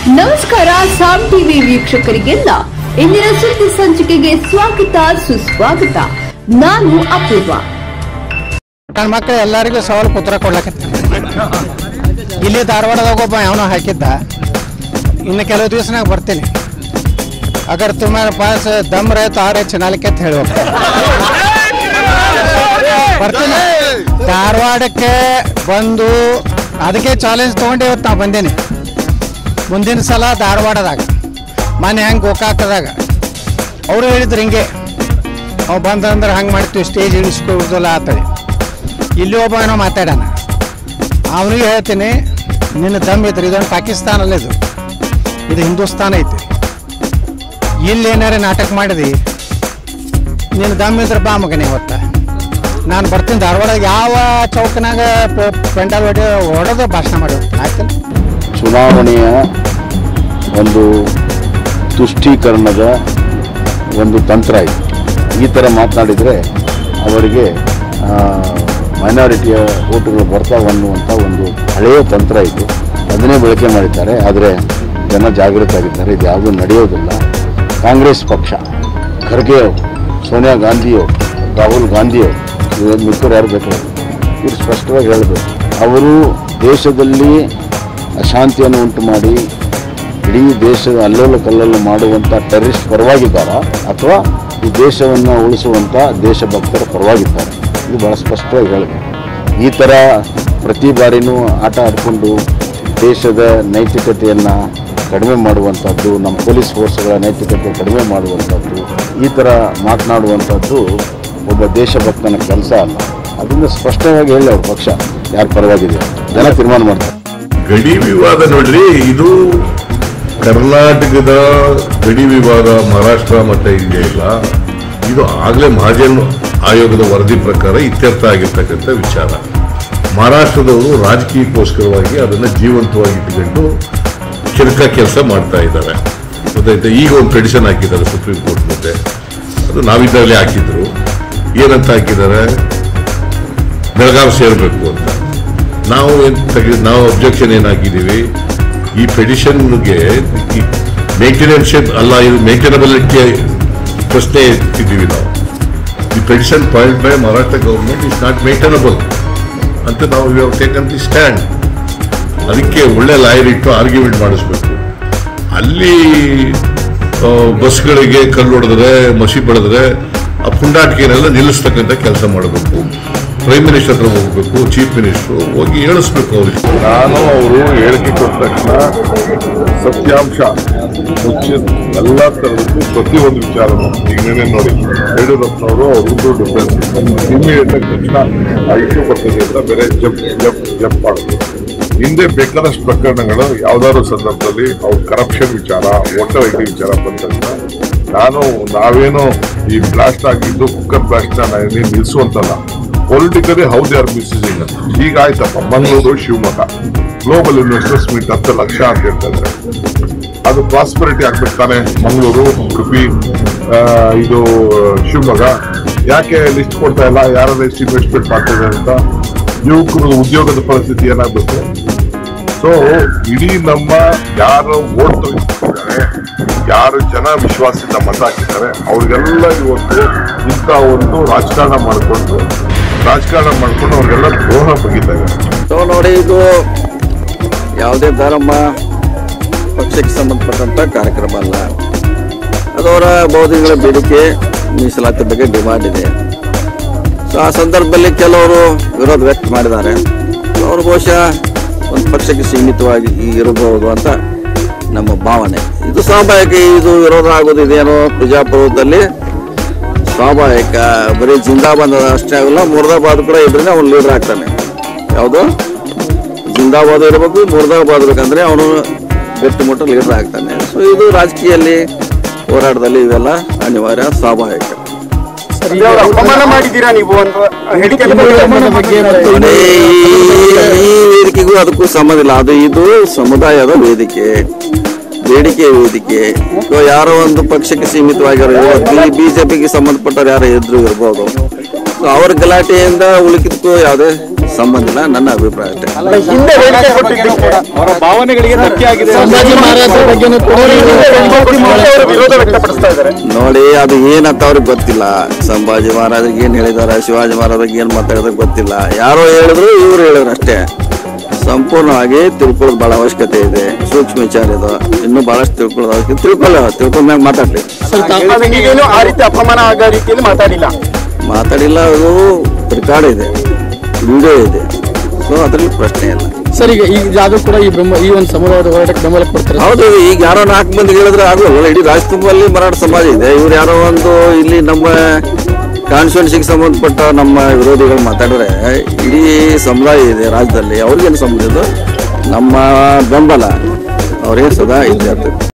ನಮಸ್ಕಾರ ಸಾಮ್ ಟಿವಿ ವೀಕ್ಷಕರಿಗೆಲ್ಲ ಇಂದಿನ ಸುದ್ದಿ ಸಂಚಿಕೆಗೆ ಸ್ವಾಗತ ಸುಸ್ವಾಗತ ನಾನು ಅಪೂರ್ವ ನನ್ನ ಮಕ್ಕಳು ಎಲ್ಲರಿಗೂ ಸವಾಲು ಉತ್ತರ ಕೊಡ್ಲಕತ್ತ ಇಲ್ಲಿ ಧಾರವಾಡದಾಗ ಒಬ್ಬ ಯಾವನೋ ಹಾಕಿದ್ದ ಇನ್ನು ಕೆಲವು ದಿವಸನಾಗ ಬರ್ತೀನಿ ಅಗರ್ ತುಮಾರ ಪಾಸ್ ದಮ್ ರೇ तो आ रहे ಚನಾಲಿಕೆ ಅಂತ ಹೇಳ್ಬೇಕು ಬರ್ತೀನಿ ಧಾರವಾಡಕ್ಕೆ ಬಂದು ಅದಕ್ಕೆ ಚಾಲೆಂಜ್ ತೊಗೊಂಡು ಇವತ್ತು ನಾ ಬಂದೇನಿ ಮುಂದಿನ ಸಲ ಧಾರವಾಡದಾಗ ಮನೆ ಹೆಂಗೆ ಗೋಕಾಕದಾಗ ಅವರು ಹೇಳಿದ್ರು ಹಿಂಗೆ ಅವು ಬಂದಂದ್ರೆ ಹಂಗೆ ಮಾಡ್ತೀವಿ ಸ್ಟೇಜ್ ಇಳಿಸ್ಕೊಡ್ದಲ್ಲ ಆತದೆ ಇಲ್ಲಿ ಒಬ್ಬ ಏನೋ ಮಾತಾಡೋಣ ಅವನಿಗೆ ಹೇಳ್ತೀನಿ ನಿನ್ನ ದಮ್ ಇದ್ರಿ ಇದೊಂದು ಪಾಕಿಸ್ತಾನ ಅಲ್ಲ ಇದು ಇದು ಹಿಂದೂಸ್ತಾನ ಐತಿ ಇಲ್ಲಿ ಏನಾರ ನಾಟಕ ಮಾಡಿದಿ ನಿನ್ನ ದಮ್ ಇದ್ರೆ ಬಾ ಮಗನೇ ಇವತ್ತ ನಾನು ಬರ್ತೀನಿ ಧಾರವಾಡ ಯಾವ ಚೌಕನಾಗ ಪೆಂಡಲ್ ಹೊಡೆ ಹೊಡೆದು ಭಾಷಣ ಮಾಡಿ ಆಯ್ತಲ್ಲ ಚುನಾವಣೆಯ ಒಂದು ತುಷ್ಟೀಕರಣದ ಒಂದು ತಂತ್ರ ಇದು ಈ ಥರ ಮಾತನಾಡಿದರೆ ಅವರಿಗೆ ಮೈನಾರಿಟಿಯ ಓಟುಗಳು ಬರ್ತಾವೆ ಅನ್ನುವಂಥ ಒಂದು ಹಳೆಯ ತಂತ್ರ ಇದು ಅದನ್ನೇ ಬಳಕೆ ಮಾಡಿದ್ದಾರೆ ಆದರೆ ಜನ ಜಾಗೃತ ಆಗಿದ್ದಾರೆ ಇದು ಯಾವುದೂ ನಡೆಯೋದಿಲ್ಲ ಕಾಂಗ್ರೆಸ್ ಪಕ್ಷ ಖರ್ಗೆ ಅವರು ಸೋನಿಯಾ ಗಾಂಧಿಯವರು ರಾಹುಲ್ ಗಾಂಧಿಯವರು ಇವರು ಮಿಕ್ಕರು ಯಾರು ಬೇಕಾದ್ರೆ ಇವರು ಸ್ಪಷ್ಟವಾಗಿ ಹೇಳಬೇಕು ಅವರು ದೇಶದಲ್ಲಿ ಅಶಾಂತಿಯನ್ನು ಉಂಟು ಮಾಡಿ ಇಡೀ ದೇಶದ ಅಲ್ಲೋಲ ಕಲ್ಲೋಲ ಮಾಡುವಂಥ ಟೆರರಿಸ್ಟ್ ಪರವಾಗಿದ್ದಾರಾ ಅಥವಾ ಈ ದೇಶವನ್ನು ಉಳಿಸುವಂಥ ದೇಶಭಕ್ತರ ಪರವಾಗಿದ್ದಾರೆ ಇದು ಭಾಳ ಸ್ಪಷ್ಟವಾಗಿ ಹೇಳಬೇಕು ಈ ಥರ ಪ್ರತಿ ಬಾರಿನೂ ಆಟ ಆಡಿಕೊಂಡು ದೇಶದ ನೈತಿಕತೆಯನ್ನು ಕಡಿಮೆ ಮಾಡುವಂಥದ್ದು ನಮ್ಮ ಪೊಲೀಸ್ ಫೋರ್ಸ್ಗಳ ನೈತಿಕತೆ ಕಡಿಮೆ ಮಾಡುವಂಥದ್ದು ಈ ಥರ ಮಾತನಾಡುವಂಥದ್ದು ಒಬ್ಬ ದೇಶಭಕ್ತನ ಕೆಲಸ ಅಲ್ಲ ಅದರಿಂದ ಸ್ಪಷ್ಟವಾಗಿ ಹೇಳಿ ಅವ್ರ ಪಕ್ಷ ಯಾರು ಪರವಾಗಿದೆ ಜನ ತೀರ್ಮಾನ ಮಾಡ್ತಾರೆ ಗಡಿ ವಿವಾದ ನೋಡ್ರಿ ಇದು ಕರ್ನಾಟಕದ ಗಡಿ ವಿವಾದ ಮಹಾರಾಷ್ಟ್ರ ಮತ್ತೆ ಇಂಡಿಯಾ ಇಲ್ಲ ಇದು ಆಗಲೇ ಮಹಾಜನ್ ಆಯೋಗದ ವರದಿ ಪ್ರಕಾರ ಇತ್ಯರ್ಥ ಆಗಿರ್ತಕ್ಕಂಥ ವಿಚಾರ ಮಹಾರಾಷ್ಟ್ರದವರು ರಾಜಕೀಯಕ್ಕೋಸ್ಕರವಾಗಿ ಅದನ್ನು ಜೀವಂತವಾಗಿ ಇಟ್ಟುಕೊಂಡು ಚಿರಕ ಕೆಲಸ ಮಾಡ್ತಾ ಇದ್ದಾರೆ ಗೊತ್ತಾಯ್ತಾ ಈಗ ಒಂದು ಪೆಟಿಷನ್ ಹಾಕಿದ್ದಾರೆ ಸುಪ್ರೀಂ ಕೋರ್ಟ್ ಮುಂದೆ ಅದು ನಾವಿದ್ದಾಗಲೇ ಹಾಕಿದ್ರು ಏನಂತ ಹಾಕಿದ್ದಾರೆ ಬೆಳಗಾವಿ ಸೇರಬೇಕು ಅಂತ ನಾವು ಏನ್ ತೆಗೆ ನಾವು ಅಬ್ಜೆಕ್ಷನ್ ಏನು ಹಾಕಿದ್ದೀವಿ ಈ ಪೆಟಿಷನ್ಗೆ ಮೇಂಟೆನೆನ್ಸ್ ಅಲ್ಲ ಇದು ಮೇಂಟೆನಬಿಲಿಟಿ ಪ್ರಶ್ನೆ ಎತ್ತಿದ್ದೀವಿ ನಾವು the petition point by Maharashtra government is not maintainable ಅಂತ ನಾವು you have taken the stand ಅದಕ್ಕೆ ಒಳ್ಳೆ ಲಾಯರ್ ಇಟ್ಟು ಆರ್ಗ್ಯುಮೆಂಟ್ ಮಾಡಿಸ್ಬೇಕು ಅಲ್ಲಿ ಆ, ಬಸ್ಗಳಿಗೆ ಕಲ್ಲು ಹೊಡೆದ್ರೆ ಮಸಿ ಬೆಳೆದ್ರೆ ಆ ಪುಂಡಾಟಿಕೆನೆಲ್ಲ ನಿಲ್ಲಿಸ್ತಕ್ಕಂಥ ಕೆಲಸ ಮಾಡಬೇಕು ಪ್ರೈಮ್ ಮಿನಿಸ್ಟರ್ ಹತ್ರ ಹೋಗ್ಬೇಕು ಚೀಫ್ ಮಿನಿಸ್ಟರ್ ಹೋಗಿ ಹೇಳಿಸ್ಬೇಕು ಅವ್ರಿಗೆ ನಾನು ಅವರು ಹೇಳಿಕೆ ಕೊಟ್ಟ ತಕ್ಷಣ ಸತ್ಯಾಂಶ ಮುಚ್ಚಿ ಎಲ್ಲ ತರದಕ್ಕೂ ಪ್ರತಿಯೊಂದು ವಿಚಾರನು ಈಗ ನೀವೇ ನೋಡಿ ಯಡಿಯೂರಪ್ಪನವರು ಅವ್ರದ್ದು ಡಿಫ್ರೆನ್ಸ್ ಇಮಿಡಿಯೇಟ್ ಆಗಿ ತಕ್ಷಣ ಆ ಇಶ್ಯೂ ಬರ್ತದೆ ಅಂತ ಬೇರೆ ಜಪ್ ಜಪ್ ಜಪ್ ಮಾಡೋದು ಹಿಂದೆ ಬೇಕಾದಷ್ಟು ಪ್ರಕರಣಗಳು ಯಾವ್ದಾದ್ರು ಸಂದರ್ಭದಲ್ಲಿ ಅವ್ರ ಕರಪ್ಷನ್ ವಿಚಾರ ವೋಟರ್ ಐ ಡಿ ವಿಚಾರ ಬಂದ ತಕ್ಷಣ ನಾನು ನಾವೇನು ಈ ಬ್ಲಾಸ್ಟ್ ಆಗಿದ್ದು ಕುಕ್ಕರ್ ಬ್ಲಾಸ್ಟ್ ನಿಲ್ಲಿಸುವಂತಲ್ಲ politically how they are misusing ಅಂತ ಈಗ ಆಯ್ತಪ್ಪ Mangaluru Shivamogga global investors meet ಹತ್ತು ಲಕ್ಷ ಅಂತ ಹೇಳ್ತಾರೆ ಅದು ಪ್ರಾಸ್ಪರಿಟಿ ಆಗ್ಬೇಕು ತಾನೆ ಮಂಗಳೂರು ಉಡುಪಿ ಆ, ಇದು ಶಿವಮೊಗ್ಗ ಯಾಕೆ ಲಿಸ್ಟ್ ಕೊಡ್ತಾ ಇಲ್ಲ ಯಾರು ಎಷ್ಟು ಇನ್ವೆಸ್ಟ್ಮೆಂಟ್ ಮಾಡ್ತಾರೆ ಅಂತ ಯುವಕರು ಉದ್ಯೋಗದ ಪರಿಸ್ಥಿತಿ ಏನಾಗಬೇಕು ಸೊ ಇಡೀ ನಮ್ಮ ಯಾರು ಓಟ್ ತೆಗೆದುಕೊಂಡಿದ್ದಾರೆ ಯಾರು ಜನ ವಿಶ್ವಾಸದಿಂದ ಮತ ಹಾಕಿದ್ದಾರೆ ಅವ್ರಿಗೆಲ್ಲ ಇವತ್ತು ಇಂಥ ಒಂದು ರಾಜಕಾರಣ ಮಾಡಿಕೊಂಡು ರಾಜಕಾರಣ ಮಾಡ್ಕೊಂಡು ಅವ್ರಿಗೆಲ್ಲ ದ್ರೋಹ ಬಗೀತಾ ಇದ್ದಾರೆ ಸೊ ನೋಡಿ ಇದು ಯಾವುದೇ ಧರ್ಮ ಪಕ್ಷಕ್ಕೆ ಸಂಬಂಧಪಟ್ಟಂತ ಕಾರ್ಯಕ್ರಮ ಅಲ್ಲ ಅದು ಅವರ ಬಹುದಿನಗಳ ಬೇಡಿಕೆ ಮೀಸಲಾತಿ ಬಗ್ಗೆ ಡಿಮಾಂಡ್ ಇದೆ ಸೊ ಆ ಸಂದರ್ಭದಲ್ಲಿ ಕೆಲವರು ವಿರೋಧ ವ್ಯಕ್ತ ಮಾಡಿದ್ದಾರೆ ಸೊ ಅವರು ಬಹುಶಃ ಒಂದು ಪಕ್ಷಕ್ಕೆ ಸೀಮಿತವಾಗಿ ಇರಬಹುದು ಅಂತ ನಮ್ಮ ಭಾವನೆ ಇದು ಸ್ವಾಭಾವಿಕ ಇದು ವಿರೋಧ ಆಗೋದು ಇದೇನೋ ಪ್ರಜಾಪ್ರಭುತ್ವದಲ್ಲಿ ಸ್ವಾಭಾವಿಕ ಬರೀ ಜಿಂದಾಬಾದ್ ಅಷ್ಟೇ ಆಗಲ್ಲ ಮುರ್ದಾಬಾದ್ ಕೂಡ ಇದ್ರೆ ಅವನು ಲೀಡರ್ ಆಗ್ತಾನೆ ಯಾವುದು ಜಿಂದಾಬಾದ್ ಇರಬೇಕು ಮುರ್ದಾಬಾದ್ ಬೇಕಂದ್ರೆ ಅವನು ಗಟ್ಟಿ ಮುಟ್ಟ ಲೀಡರ್ ಆಗ್ತಾನೆ ಸೊ ಇದು ರಾಜಕೀಯಲ್ಲಿ ಹೋರಾಟದಲ್ಲಿ ಇವೆಲ್ಲ ಅನಿವಾರ್ಯ ಸ್ವಾಭಾವಿಕ ಅಪಮಾನ ಮಾಡಿದ್ದೀರಾ ನೀವು ಅಂತ ನೋಡಿ, ಈ- ಈ ವೇದಿಕೆಗೂ ಅದಕ್ಕೂ ಸಂಬಂಧ ಇಲ್ಲ ಅದು ಇದು ಸಮುದಾಯದ ವೇದಿಕೆ ಬೇಡಿಕೆ ವೇದಿಕೆ ಸೊ ಯಾರೋ ಒಂದು ಪಕ್ಷಕ್ಕೆ ಸೀಮಿತವಾಗಿರೋ ಬಿಜೆಪಿಗೆ ಸಂಬಂಧಪಟ್ಟವ್ರು ಯಾರೋ ಇದ್ರು ಇರ್ಬೋದು ಸೊ ಅವ್ರ ಗಲಾಟೆಯಿಂದ ಉಳಿಕಿದಕ್ಕೂ ಯಾವುದೇ ಸಂಬಂಧ ಇಲ್ಲ ನನ್ನ ಅಭಿಪ್ರಾಯ ಅಷ್ಟೇ ಹಿಂದೆ ಹೇಳಿಕೆ ಕೊಟ್ಟಿದ್ದಕ್ಕೆ ಅವರ ಭಾವನೆಗಳಿಗೆ ಧಕ್ಕೆ ಆಗಿದೆ ಸಂಭಾಜಿ ಮಹಾರಾಜರ ಬಗ್ಗೆನೂ ಕೂಡ ಅವರು ವಿರೋಧ ವ್ಯಕ್ತಪಡಿಸ್ತಾ ಇದ್ದಾರೆ ನೋಡಿ ಅದು ಏನಂತ ಅವ್ರಿಗೆ ಗೊತ್ತಿಲ್ಲ ಸಂಭಾಜಿ ಮಹಾರಾಜರಿಗೆ ಏನ್ ಹೇಳಿದಾರೆ ಶಿವಾಜಿ ಮಹಾರಾಜರಿಗೆ ಏನ್ ಮಾತಾಡಿದ್ರೆ ಗೊತ್ತಿಲ್ಲ ಯಾರೋ ಹೇಳಿದ್ರು ಇವ್ರು ಹೇಳಿದ್ರು ಅಷ್ಟೇ ಸಂಪೂರ್ಣವಾಗಿ ತಿಳ್ಕೊಳ್ಳೋದು ಬಹಳ ಅವಶ್ಯಕತೆ ಇದೆ ಸೂಕ್ಷ್ಮ ವಿಚಾರ ಇದು ಇನ್ನೂ ಬಹಳಷ್ಟು ತಿಳ್ಕೊಳ್ಳೋದು ಅವಶ್ಯಕತೆ ತಿಳ್ಕೊಳ್ಳ ತಿಳ್ಕೊಂಡ್ಮ್ಯಾಗ ಮಾತಾಡ್ಲಿ ಈಗೇನು ಆ ರೀತಿ ಅಪಮಾನ ಆಗೋ ರೀತಿಯಲ್ಲಿ ಮಾತಾಡಿಲ್ಲ ಮಾತಾಡಿಲ್ಲ ಅದು ರೆಕಾರ್ಡ್ ಇದೆ ವಿಡಿಯೋ ಇದೆ ಸೊ ಅದ್ರಲ್ಲಿ ಪ್ರಶ್ನೆ ಇಲ್ಲ ಸರ್ ಈಗ ಈಗ ಯಾವ್ದು ಕೂಡ ಈ ಬೆಂಬ ಈ ಒಂದು ಸಮುದಾಯದ ಹೋರಾಟಕ್ಕೆ ಬೆಂಬಲ ಕೊಡ್ತಾರೆ ಹೌದು ಈಗ ಯಾರೋ ನಾಲ್ಕು ಮಂದಿ ಹೇಳಿದ್ರೆ ಆಗೋಲ್ಲ ಇಡೀ ರಾಜ್ಕುಮಾರಲ್ಲಿ ಮರಾಠ ಸಮಾಜ ಇದೆ ಇವ್ರು ಯಾರೋ ಒಂದು ಇಲ್ಲಿ ನಮ್ಮ ಕಾನ್ಸ್ಟಿಟ್ಯೂನ್ಸಿಗೆ ಸಂಬಂಧಪಟ್ಟ ನಮ್ಮ ವಿರೋಧಿಗಳು ಮಾತಾಡಿದ್ರೆ ಇಡೀ ಸಮುದಾಯ ಇದೆ ರಾಜ್ಯದಲ್ಲಿ ಅವ್ರಿಗೇನು ಸಂಬಂಧ ಇದು ನಮ್ಮ ಬೆಂಬಲ ಅವ್ರೇನು ಸದಾ ಇದ್ದೇ ಇರ್ತದೆ